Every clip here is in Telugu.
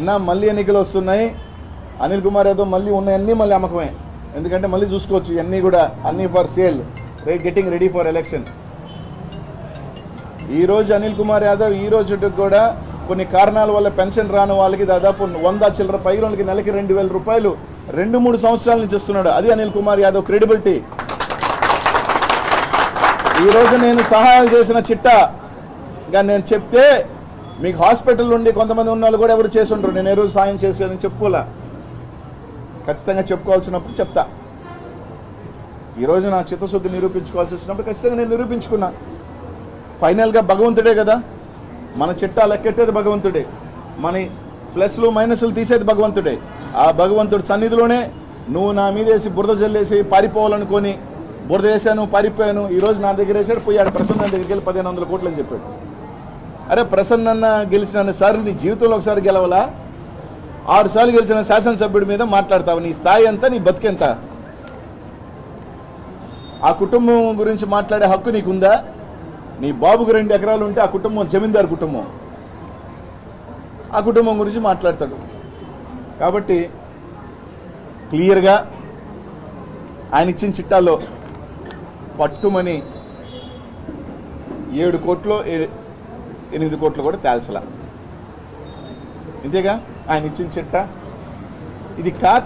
అన్న మళ్ళీ ఎన్నికలు వస్తున్నాయి అనిల్ కుమార్ యాదవ్ మళ్ళీ ఉన్నాయన్నీ మళ్ళీ అమ్మకమే ఎందుకంటే మళ్ళీ చూసుకోవచ్చు ఇవన్నీ కూడా అన్నీ for sale getting ready for election ఈ రోజు అనిల్ కుమార్ యాదవ్ ఈ రోజు కూడా కొన్ని కారణాల వల్ల పెన్షన్ రాని వాళ్ళకి దాదాపు వంద చిల్లర పైన వాళ్ళకి నెలకి రెండు వేల రూపాయలు రెండు మూడు సంవత్సరాల నుంచి ఇస్తున్నాడు అది అనిల్ కుమార్ యాదవ్ క్రెడిబిలిటీ ఈ రోజు నేను సహాయాలు చేసిన చిట్టాగా నేను చెప్తే మీకు హాస్పిటల్ నుండి కొంతమంది ఉన్న వాళ్ళు కూడా ఎవరు చేసి ఉండరు నేను ఏ రోజు సాయం చేశానని చెప్పుకోలే ఖచ్చితంగా చెప్పుకోవాల్సినప్పుడు చెప్తా ఈరోజు నా చిత్తశుద్ధి నిరూపించుకోవాల్సి వచ్చినప్పుడు ఖచ్చితంగా నేను నిరూపించుకున్నా ఫైనల్గా భగవంతుడే కదా మన చిట్టా లెక్కెట్టేది భగవంతుడే మన ప్లస్లు మైనస్లు తీసేది భగవంతుడే ఆ భగవంతుడి సన్నిధిలోనే నువ్వు నా మీద వేసి బురద జల్లేసి పారిపోవాలనుకొని బురద వేసాను పారిపోయాను ఈ రోజు నా దగ్గర వేసాడు పోయాడు ప్రసన్న దగ్గరికి వెళ్ళి పదిహేను వందల కోట్లు అని చెప్పాడు అరే ప్రసన్న గెలిచిన సార్ నీ జీవితంలో ఒకసారి గెలవలా ఆరు సార్లు గెలిచిన శాసనసభ్యుడి మీద మాట్లాడతావు నీ స్థాయి ఎంత నీ బతికెంత ఆ కుటుంబం గురించి మాట్లాడే హక్కు నీకుందా నీ బాబుకు రెండు ఎకరాలు ఉంటే ఆ కుటుంబం జమీందారు కుటుంబం ఆ కుటుంబం గురించి మాట్లాడతాడు కాబట్టి క్లియర్గా ఆయన ఇచ్చిన చిట్టాల్లో పట్టుమని ఏడు కోట్లు ఏ- ఎనిమిది కోట్లు కూడా తేల్చలా ఇంతేగా ఆయన ఇచ్చిన చిట్ట ఇది కాక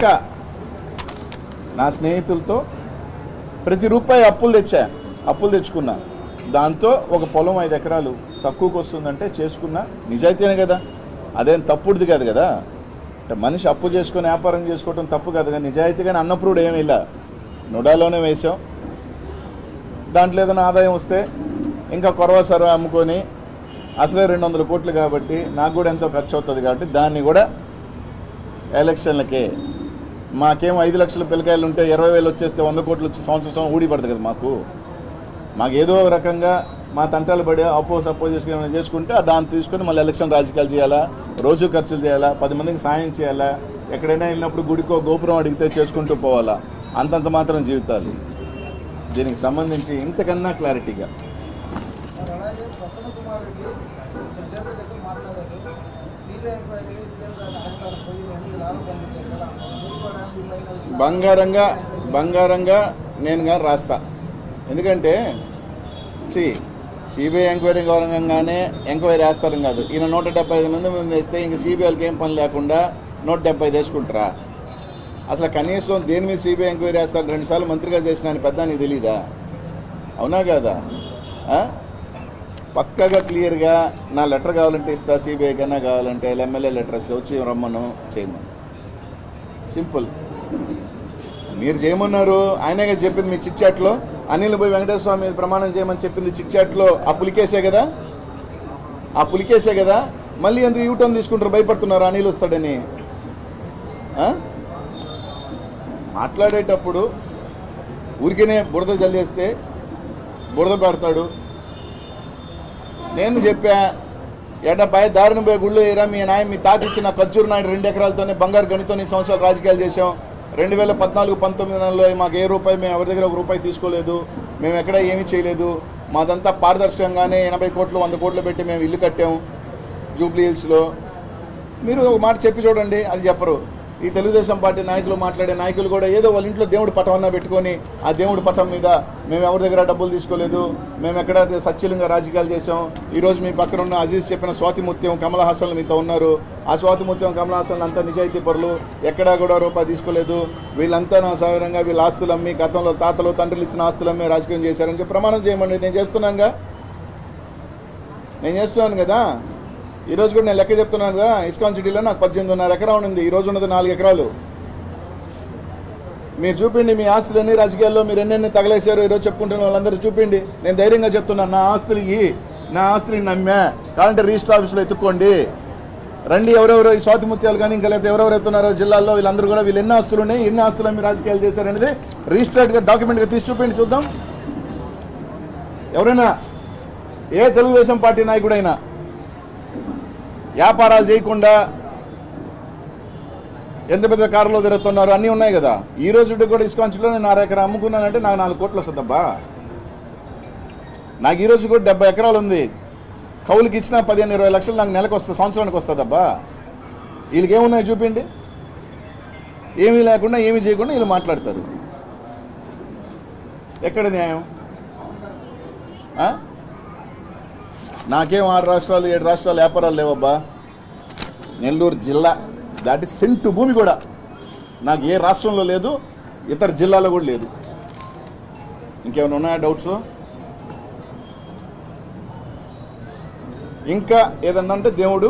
నా స్నేహితులతో ప్రతి రూపాయి అప్పులు తెచ్చా అప్పులు తెచ్చుకున్నా దాంతో ఒక పొలం ఐదు ఎకరాలు తక్కువకి వస్తుందంటే చేసుకున్నా నిజాయితీనే కదా అదేం తప్పుడుది కాదు కదా అంటే మనిషి అప్పు చేసుకొని వ్యాపారం చేసుకోవటం తప్పు కాదు కానీ నిజాయితీగానే అన్నప్పుడు ఏమీ ఇలా నుడాలోనే వేసాం దాంట్లో ఏదైనా ఆదాయం వస్తే ఇంకా కొరవ సర్వ అమ్ముకొని అసలే రెండు వందల కోట్లు కాబట్టి నాకు కూడా ఎంతో ఖర్చు అవుతుంది కాబట్టి దాన్ని కూడా ఎలక్షన్లకే మాకేం ఐదు లక్షల పిల్లకాయలు ఉంటే ఇరవై వేలు వచ్చేస్తే వంద కోట్లు వచ్చి సంవత్సరం సంవత్సరం ఊడి పడుతుంది కదా మాకు మాకు ఏదో ఒక రకంగా మా తంటాలు పడి అప్పో సప్పో చేసుకుని ఏమైనా చేసుకుంటే ఆ దాన్ని తీసుకొని మళ్ళీ ఎలక్షన్ రాజకీయాలు చేయాలా రోజు ఖర్చులు చేయాలా పది మందికి సాయం చేయాలా ఎక్కడైనా వెళ్ళినప్పుడు గుడికో గోపురం అడిగితే చేసుకుంటూ పోవాలా అంతంత మాత్రం జీవితాలు దీనికి సంబంధించి ఇంతకన్నా క్లారిటీగా మరి అలాగే ప్రసన్న కుమార్ రెడ్డి కొంచెంసేపు క్రితం మాట్లాడారు సిబిఐ ఎంక్వైరీ సీఎం గారి అధికారులు పోయి ఎనిమిది ఆరోపణలు చేశారు కదా మీరు కూడా మీ పైన వచ్చిన బంగారంగా బంగారంగా నేను కానీ రాస్తా ఎందుకంటే సి సిబిఐ ఎంక్వైరీ గౌరవంగానే ఎంక్వైరీ వేస్తారని కాదు ఈయన నూట డెబ్బై ఐదు మంది ముందు వేస్తే ఇంక సిబిఐకి ఏం పని లేకుండా నూట డెబ్బై వేసుకుంటారా అసలు కనీసం దేని మీద సిబిఐ ఎంక్వైరీ వేస్తారు రెండుసార్లు మంత్రిగా చేసిన ఆయన పెద్ద నీకు తెలీదా అవునా కాదా ఆ? పక్కగా క్లియర్గా నా లెటర్ కావాలంటే ఇస్తా సిబిఐ కన్నా కావాలంటే ఎమ్మెల్యే లెటర్స్ వచ్చి రమ్మను చేయమను సింపుల్ మీరు చేయమన్నారు ఆయనే కదా చెప్పింది మీ చిట్ చాట్లో అనిల్ పోయి వెంకటేశ్వర స్వామి మీద ప్రమాణం చేయమని చెప్పింది చిట్ చాట్లో ఆ పులికేసే కదా ఆ పులికేసే కదా మళ్ళీ ఎందుకు యూటర్న్ తీసుకుంటారు భయపడుతున్నారు అనిల్ వస్తాడని ఆ? మాట్లాడేటప్పుడు ఊరికేనే బురద జల్లేస్తే బురద పెడతాడు నేను చెప్పా ఎడబ్బాయి దారిని పోయి గుళ్ళు వేయరా మీ నాయ మీ తాత ఇచ్చిన ఖర్జూరు నాయుడు రెండు ఎకరాలతోనే బంగారు గనితో ఈ సంవత్సరాలు రాజకీయాలు చేసాం రెండు వేల పద్నాలుగు పంతొమ్మిది నెలలో మాకు ఏ రూపాయి మేము ఎవరి దగ్గర ఒక రూపాయి తీసుకోలేదు మేము ఎక్కడ ఏమీ చేయలేదు మాదంతా పారదర్శకంగానే ఎనభై కోట్లు వంద కోట్లు పెట్టి మేము ఇల్లు కట్టాం జూబ్లీ హిల్స్లో మీరు ఒక మాట చెప్పి చూడండి అది చెప్పరు ఈ తెలుగుదేశం పార్టీ నాయకులు మాట్లాడే నాయకులు కూడా ఏదో వాళ్ళ ఇంట్లో దేవుడి పటం అన్నా పెట్టుకొని ఆ దేవుడి పటం మీద మేము ఎవరి దగ్గర డబ్బులు తీసుకోలేదు మేము ఎక్కడ సచ్చీలంగా రాజకీయాలు చేసాం ఈ రోజు మీ పక్కన ఉన్న అజీజ్ చెప్పిన స్వాతిముత్యం కమల హాసన్ మీతో ఉన్నారు ఆ స్వాతిముత్యం కమల హాసన్ అంతా నిజాయితీ పరులు ఎక్కడా కూడా రూపాయి తీసుకోలేదు వీళ్ళంతా నా సౌకర్యంగా వీళ్ళ ఆస్తులు అమ్మి గతంలో తాతలు తండ్రులు ఇచ్చిన ఆస్తులు అమ్మి రాజకీయం చేశారని చెప్పి ప్రమాణం చేయమండి నేను చెప్తున్నాగా నేను చేస్తున్నాను కదా ఈ రోజు కూడా నేను లెక్క చెప్తున్నాను కదా ఇస్కాన్ సిటీలో నాకు పద్దెనిమిదిన్నర ఎకరా ఉంది ఈ రోజు ఉన్నది నాలుగు ఎకరాలు మీరు చూపిండి మీ ఆస్తులన్నీ రాజకీయాల్లో మీరు ఎన్నెన్ని తగలేశారు ఈరోజు చెప్పుకుంటున్న వాళ్ళందరూ చూపిండి నేను ధైర్యంగా చెప్తున్నాను నా ఆస్తులు ఇవి నా ఆస్తులు నమ్మా కావాలంటే రిజిస్టర్ ఆఫీస్లో ఎత్తుక్కోండి రండి ఎవరెవరో ఈ స్వాతి ముత్యాలు కానీ ఇంకా లేకపోతే ఎవరెవరు ఎత్తున్నారో జిల్లాల్లో వీళ్ళందరూ కూడా వీళ్ళు ఎన్ని ఆస్తులు ఉన్నాయి ఎన్ని ఆస్తులు మీ రాజకీయాలు చేశారనేది రిజిస్టర్డ్గా డాక్యుమెంట్గా తీసి చూపిండి చూద్దాం ఎవరైనా ఏ తెలుగుదేశం పార్టీ నాయకుడైనా వ్యాపారాలు చేయకుండా ఎంత పెద్ద కారులో తిరుగుతున్నారు అన్నీ ఉన్నాయి కదా ఈ రోజు కూడా ఇస్కాన్స్లో నేను ఆరు ఎకరా అమ్ముకున్నానంటే నాకు నాలుగు కోట్లు వస్తుందబ్బా నాకు ఈ రోజు కూడా డెబ్బై ఎకరాలు ఉంది కౌలుకి ఇచ్చినా పదిహేను ఇరవై లక్షలు నాకు నెలకు వస్తుంది సంవత్సరానికి వస్తుందబ్బా వీళ్ళకి ఏమున్నాయో చూపిండి ఏమీ లేకుండా ఏమీ చేయకుండా వీళ్ళు మాట్లాడతారు ఎక్కడ న్యాయం ఆ? నాకేం ఆరు రాష్ట్రాలు ఏడు రాష్ట్రాలు వ్యాపారాలు లేవబ్బా నెల్లూరు జిల్లా దాటి సెంటు భూమి కూడా నాకు ఏ రాష్ట్రంలో లేదు ఇతర జిల్లాలో కూడా లేదు ఇంకేమైనా ఉన్నాయా డౌట్స్ ఇంకా ఏదన్నా అంటే దేవుడు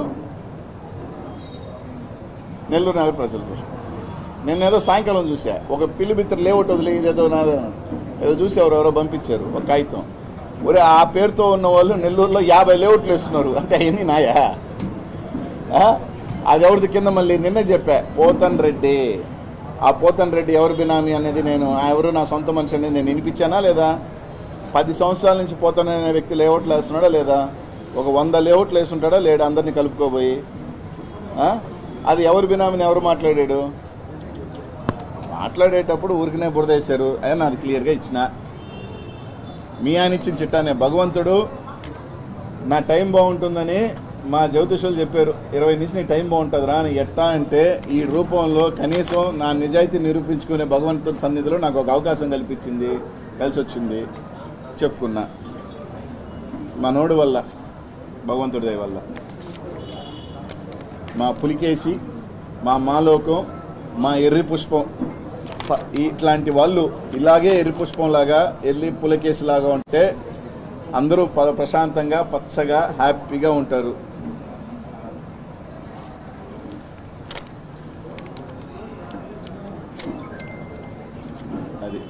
నెల్లూరు నగర ప్రజలు చూసు నేను ఏదో సాయంకాలం చూసా ఒక పిల్లి బిత్తర లేఅవుట్ వదిలి ఇదేదో నాదో ఏదో చూసి ఎవరు ఎవరో పంపించారు ఒక కాగితం ఒరే ఆ పేరుతో ఉన్న వాళ్ళు నెల్లూరులో యాభై లేఅవుట్లు వేస్తున్నారు అంటే అవన్నీ నాయా ఆ? అది ఎవరిది కింద మళ్ళీ నిన్నే చెప్పా పోతన్ రెడ్డి ఆ పోతన్ రెడ్డి ఎవరు బినామీ అనేది నేను ఆ ఎవరు నా సొంత మనిషి అనేది నేను వినిపించానా లేదా పది సంవత్సరాల నుంచి పోతన్ అనే వ్యక్తి లేఅవుట్లు వేస్తున్నాడా లేదా ఒక వంద లేఅవుట్లు వేస్తుంటాడా లేడా అందరినీ కలుపుకోబోయి ఆ? అది ఎవరు బినామీని ఎవరు మాట్లాడాడు మాట్లాడేటప్పుడు ఊరికనే బురదేశారు అదే నాది క్లియర్గా ఇచ్చిన మీ ఆయన ఇచ్చిన చిట్టానే భగవంతుడు నా టైం బాగుంటుందని మా జ్యోతిషులు చెప్పారు ఇరవై నుంచి నీ టైం బాగుంటుందిరా అని ఎట్టా అంటే ఈ రూపంలో కనీసం నా నిజాయితీ నిరూపించుకునే భగవంతుడి సన్నిధిలో నాకు ఒక అవకాశం కల్పించింది కలిసి వచ్చింది చెప్పుకున్నా మనోడు వల్ల భగవంతుడి దయ వల్ల మా పులికేసి మా మాలోకం మా ఎర్రి పుష్పం స- ఇట్లాంటి వాళ్ళు ఇలాగే ఎర్రి పుష్పం లాగా ఎల్లి పులకేసి లాగా ఉంటే అందరూ ప- ప్రశాంతంగా పచ్చగా హ్యాపీగా ఉంటారు అది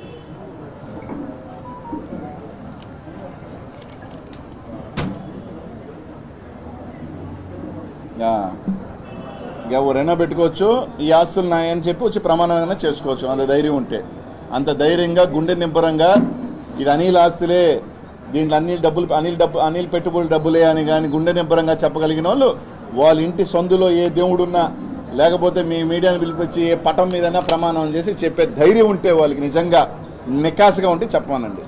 ఆ. ఎవరైనా పెట్టుకోవచ్చు ఈ ఆస్తులు నాయని చెప్పి వచ్చి ప్రమాణంగా చేసుకోవచ్చు అంత ధైర్యం ఉంటే అంత ధైర్యంగా గుండె నింపరంగా ఇది అనిల్ ఆస్తులే దీంట్లో అనిల్ డబ్బులు అనిల్ డబ్బు అనిల్ పెట్టుబడులు డబ్బులే అని కానీ గుండె నింపరంగా చెప్పగలిగిన వాళ్ళు వాళ్ళ ఇంటి సందులో ఏ దేవుడున్నా లేకపోతే మీ మీడియాని పిలిపించి ఏ పటం మీదైనా ప్రమాణం చేసి చెప్పే ధైర్యం ఉంటే వాళ్ళకి నిజంగా నికాసుగా ఉంటే చెప్పమనండి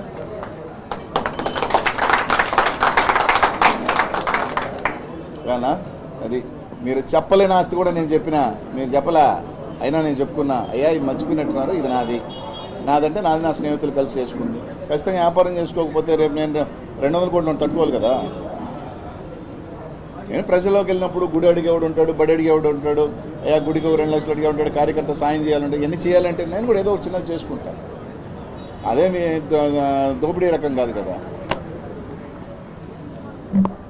కానా అది మీరు చెప్పలేని ఆస్తి కూడా నేను చెప్పిన మీరు చెప్పలా అయినా నేను చెప్పుకున్నా అయ్యా ఇది మర్చిపోయినట్టున్నారు ఇది నాది నాదంటే నాది నా స్నేహితులు కలిసి చేసుకుంది ఖచ్చితంగా వ్యాపారం చేసుకోకపోతే రేపు నేను రెండు వందల కోట్లు తట్టుకోవాలి కదా నేను ప్రజల్లోకి వెళ్ళినప్పుడు గుడి అడిగేవాడు ఉంటాడు బడి అడిగేవాడు ఉంటాడు అయ్యా గుడికి ఓ రెండు లక్షలు అడిగే ఉంటాడు కార్యకర్త సాయం చేయాలంటే ఇవన్నీ చేయాలంటే నేను కూడా ఏదో ఒక చిన్నది చేసుకుంటా అదే మీ దో- దోపిడీ రకం కాదు కదా